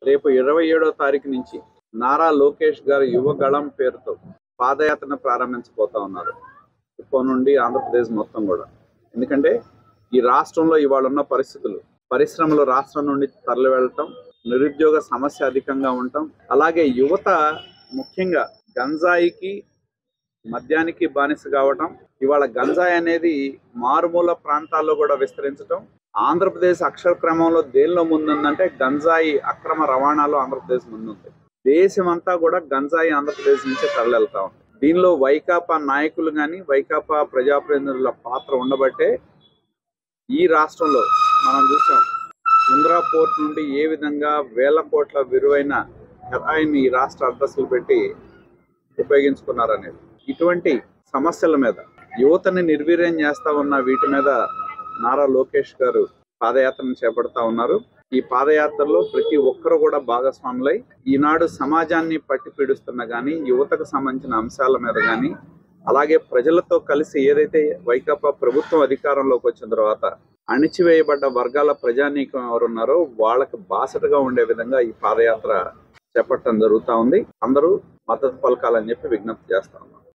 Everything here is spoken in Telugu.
రేపు ఇరవై ఏడో తారీఖు నుంచి నారా లోకేష్ గారు యువగళం పేరుతో పాదయాత్రను ప్రారంభించబోతా ఉన్నారు ఇప్పటి నుండి ఆంధ్రప్రదేశ్ మొత్తం కూడా ఎందుకంటే ఈ రాష్ట్రంలో ఇవాళ ఉన్న పరిస్థితులు పరిశ్రమలు రాష్ట్రం నుండి తరలి వెళ్ళటం నిరుద్యోగ సమస్య అధికంగా ఉండటం అలాగే యువత ముఖ్యంగా గంజాయికి మద్యానికి బానిస కావటం ఇవాళ గంజాయి అనేది మారుమూల ప్రాంతాల్లో కూడా విస్తరించటం ఆంధ్రప్రదేశ్ అక్షర క్రమంలో దేనిలో ముందుందంటే గంజాయి అక్రమ రవాణాలో ఆంధ్రప్రదేశ్ ముందుంది దేశమంతా కూడా గంజాయి ఆంధ్రప్రదేశ్ నుంచే తరలివెళ్తా ఉంది దీనిలో వైకాపా నాయకులు కానీ వైకాపా ప్రజాప్రతినిధుల పాత్ర ఉండబట్టే ఈ రాష్ట్రంలో మనం చూసాం ఇందిరా పోర్ట్ నుండి ఏ విధంగా వేల కోట్ల విలువైన హెరాయిన్ ఈ రాష్ట్ర అడ్రస్లు పెట్టి ఉపయోగించుకున్నారనేది ఇటువంటి సమస్యల మీద యువతని నిర్వీర్యం చేస్తా ఉన్న వీటి మీద నారా లోకేష్ గారు పాదయాత్రను చేపడతా ఉన్నారు ఈ పాదయాత్రలో ప్రతి ఒక్కరు కూడా భాగస్వాములై ఈనాడు సమాజాన్ని పట్టి పీడిస్తున్న కానీ యువతకు సంబంధించిన అంశాల మీద కానీ అలాగే ప్రజలతో కలిసి ఏదైతే వైకాపా ప్రభుత్వం అధికారంలోకి వచ్చిన తర్వాత అణిచివేయబడ్డ వర్గాల ప్రజానీకం ఎవరున్నారో వాళ్ళకి బాసటగా ఉండే విధంగా ఈ పాదయాత్ర చేపట్టడం జరుగుతా ఉంది అందరూ మద్దతు పలకాలని చెప్పి విజ్ఞప్తి చేస్తా ఉన్నాం